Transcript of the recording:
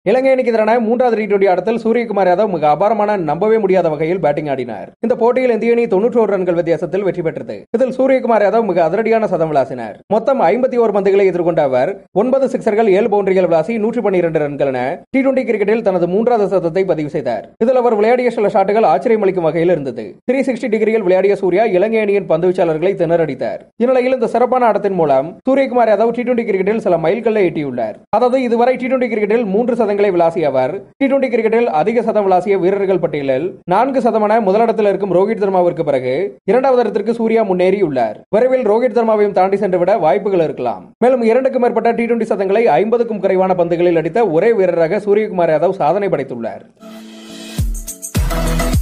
இலங்கை அணிக்கு எதிரான மூன்றாவது டி டுவெண்டி ஆட்டத்தில் சூரியகுமார் யாதவ் மிக அபாரமான நம்பவே முடியாத வகையில் பேட்டிங் ஆடினார் இந்த போட்டியில் இந்திய அணி தொன்னூற்றோரு ரன்கள் வித்தியாசத்தில் வெற்றி பெற்றது இதில் சூரியகுமார் யாதவ் மிக அதிரடியான சதம் விளாசினார் மொத்தம் ஐம்பத்தி ஓரு பந்துகளை எதிர்கொண்ட அவர் ஒன்பது சிக்சர்கள் ஏழு பவுண்டரிகள் விளாசி நூற்றி பன்னிரண்டு ரன்கள் என டி டுவெண்டி கிரிக்கெட்டில் தனது மூன்றாவது சதத்தை பதிவு செய்தார் இதில் அவர் விளையாடிய சில ஷாட்டுகள் ஆச்சரியமளிக்கும் வகையில் இருந்தது த்ரீ சிக்ஸ்டி டிகிரியில் விளையாடிய சூர்யா இலங்கை அணியின் பந்துவீச்சாளர்களை திணறடித்தார் இந்நிலையில் இந்த சிறப்பான ஆட்டத்தின் மூலம் சூரியகுமார் யாதவ் டி டுவெண்டி கிரிக்கெட்டில் சில மைல்கல்லை எட்டியுள்ளார் அதாவது இதுவரை டி டுவெண்டி கிரிக்கெட்டில் மூன்று சதங்களை விளாசிய அவர் டி டுவெண்டி கிரிக்கெட்டில் அதிக சதம் விளாசிய வீரர்கள் பட்டியலில் நான்கு சதமான முதலிடத்தில் இருக்கும் ரோஹித் சர்மாவிற்கு பிறகு இரண்டாவது இடத்திற்கு சூர்யா முன்னேறியுள்ளார் விரைவில் ரோஹித் சர்மாவையும் தாண்டி சென்றுவிட வாய்ப்புகள் இருக்கலாம் மேலும் இரண்டுக்கும் மேற்பட்ட டி டுவெண்டி சதங்களை ஐம்பதுக்கும் குறைவான பந்துகளில் அடித்த ஒரே வீரராக சூரியகுமார் யாதவ் சாதனை படைத்துள்ளார்